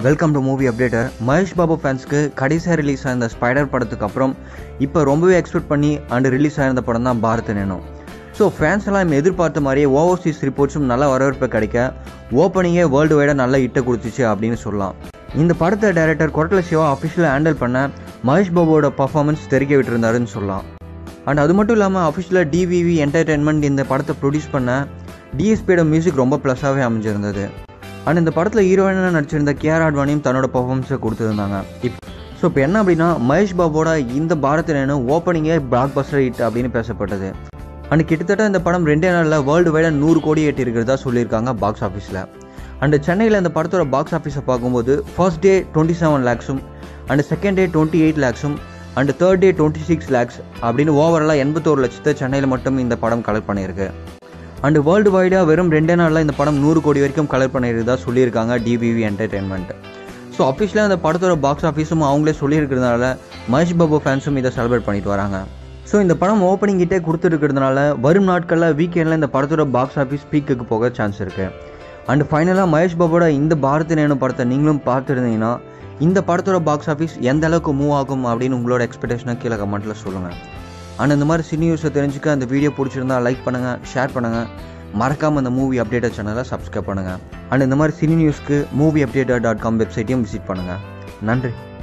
welcome to movie updater Mahesh Babu ஃபேன்ஸ்க்கு கடைசியாக release ஆயிருந்த spider படத்துக்கு அப்புறம் இப்போ ரொம்பவே எக்ஸ்பெக்ட் பண்ணி அண்ட் ரிலீஸ் ஆயிருந்த படம் தான் பாரத் நேனோ ஸோ ஃபேன்ஸ் எல்லாம் நம்ம எதிர்பார்த்த மாதிரியே ஓவர்சீஸ் ரிப்போர்ட்ஸும் நல்ல வரவேற்பு கிடைக்க ஓப்பனிங்கே வேர்ல்டு வைடாக நல்ல இட்ட கொடுத்துச்சு அப்படின்னு சொல்லலாம் இந்த படத்தை டைரக்டர் கொரட்டல சிவா அஃபிஷியலாக ஹேண்டில் பண்ண மகேஷ் பாபுவோட பர்ஃபார்மன்ஸ் தெரிக்க விட்டுருந்தாருன்னு சொல்லலாம் அண்ட் அது மட்டும் இல்லாமல் அஃபிஷியலாக டிவிவி என்டர்டெயின்மெண்ட் இந்த படத்தை ப்ரொடியூஸ் பண்ண டிஎஸ்பியோட மியூசிக் ரொம்ப ப்ளஸ்ஸாகவே அமைஞ்சிருந்தது அண்ட் இந்த படத்தில் ஹீரோயினாக நடிச்சிருந்த கேஆர் ஆட்வானியும் தன்னோட பர்ஃபார்மன்ஸை கொடுத்துருந்தாங்க இப் ஸோ இப்போ என்ன அப்படின்னா மகேஷ் பாபோட இந்த பாரத் நேனு ஓப்பனிங்கே பிளாக் பஸ்டர் ஹிட் அப்படின்னு பேசப்பட்டது அண்ட் கிட்டத்தட்ட இந்த படம் ரெண்டே நாளில் வேர்ல்டு வைடாக நூறு கோடி எட்டி இருக்கிறதா சொல்லியிருக்காங்க பாக்ஸ் ஆஃபீஸில் அண்ட் சென்னையில் இந்த படத்தோட பாக்ஸ் ஆஃபீஸை பார்க்கும்போது ஃபர்ஸ்ட் டே டுவெண்ட்டி செவன் லேக்ஸும் and second day twenty eight லேக்ஸும் and third day twenty six lakhs அப்படின்னு ஓவராலாக எண்பத்தோரு லட்சத்தை சென்னையில் மட்டும் இந்த படம் கலெக்ட் பண்ணியிருக்கு அண்ட் வேர்ல்டு வைடாக வெறும் ரெண்டே நாளில் இந்த படம் நூறு கோடி வரைக்கும் கலெக்ட் பண்ணியிருந்ததா சொல்லியிருக்காங்க டிபிவி என்டர்டெயின்மெண்ட் ஸோ அஃபிஷியலாக அந்த படத்தோட பாக்ஸ் ஆஃபீஸும் அவங்களே சொல்லியிருக்கிறதுனால மகேஷ் பாபு ஃபேன்ஸும் இதை செலிப்ரேட் பண்ணிட்டு வராங்க ஸோ இந்த படம் ஓப்பனிங் கிட்டே கொடுத்துருக்கிறதுனால வரும் நாட்களில் வீக்கெண்டில் இந்த படத்தோட பாக்ஸ் ஆஃபீஸ் பீக்குக்கு போக சான்ஸ் இருக்குது அண்ட் ஃபைனலாக மகேஷ் பாபோட இந்த பாரத் நேனு படத்தை நீங்களும் பார்த்துருந்தீங்கன்னா இந்த படத்தோட பாக்ஸ் ஆஃபீஸ் எந்த அளவுக்கு மூவ் ஆகும் அப்படின்னு உங்களோட எக்ஸ்பெக்டேஷனை கீழே கமெண்ட்டில் சொல்லுங்கள் அண்ட் இந்த மாதிரி சினி நியூஸை தெரிஞ்சுக்க அந்த வீடியோ பிடிச்சிருந்தா லைக் பண்ணுங்கள் ஷேர் பண்ணுங்கள் மறக்காமல் அந்த மூவி அப்டேட்டர் சேனலை சப்ஸ்கிரைப் பண்ணுங்கள் அண்ட் இந்த மாதிரி சினி நியூஸ்க்கு மூவி அப்டேட்டர் டாட் காம் வெப்சைட்டையும் விசிட் பண்ணுங்கள் நன்றி